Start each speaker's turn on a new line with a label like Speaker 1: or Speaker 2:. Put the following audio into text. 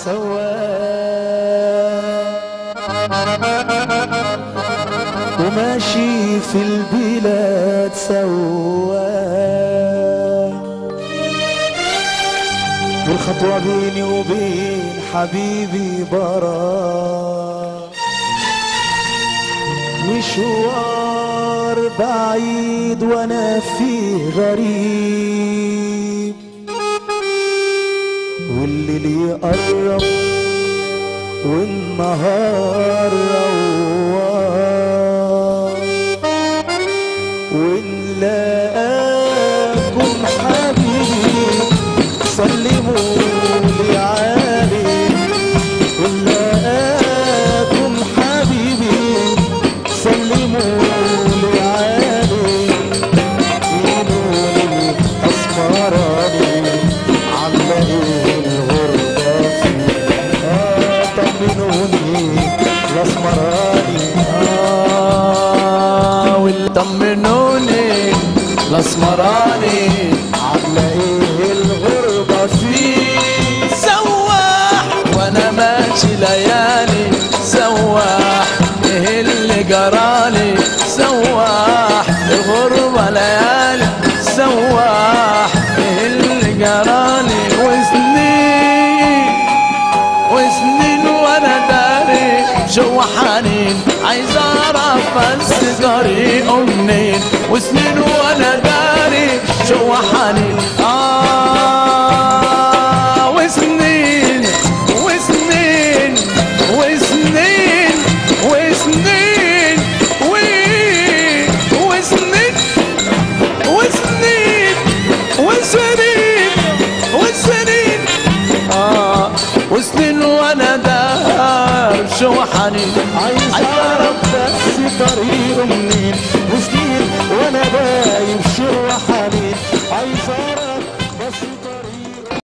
Speaker 1: سواق وماشي في البلاد سواق والخطوة بيني وبين حبيبي براء مشوار بعيد وانا فيه غريب والليل يقرب والنهار روار ونلاقاكم حبيبي سلموا لي عليه ونلاقاكم حبيبي سلموا لي عليه قولوا أسمراني علقوا الغربة فيه آه طمنوني الأسمراني
Speaker 2: آه والطمنوني الاسمراني
Speaker 1: علقوا الغربة فيه
Speaker 2: سواح وانا ماشي ليالي سواح ايه اللي جرالي سواح الغربة ليالي سواح ايه اللي جرالي وسنين وسنين وانا داري جوا حنين عايز اعرف بس طريقه منين وسنين وانا داري جوا حنين اه وسنين وسنين وسنين وسنين وي- وسنين وسنين وسنين وسنين آه وسنين وانا دار شو حنين
Speaker 1: عايز اعرف بس طريقه منين وسنين وانا بايب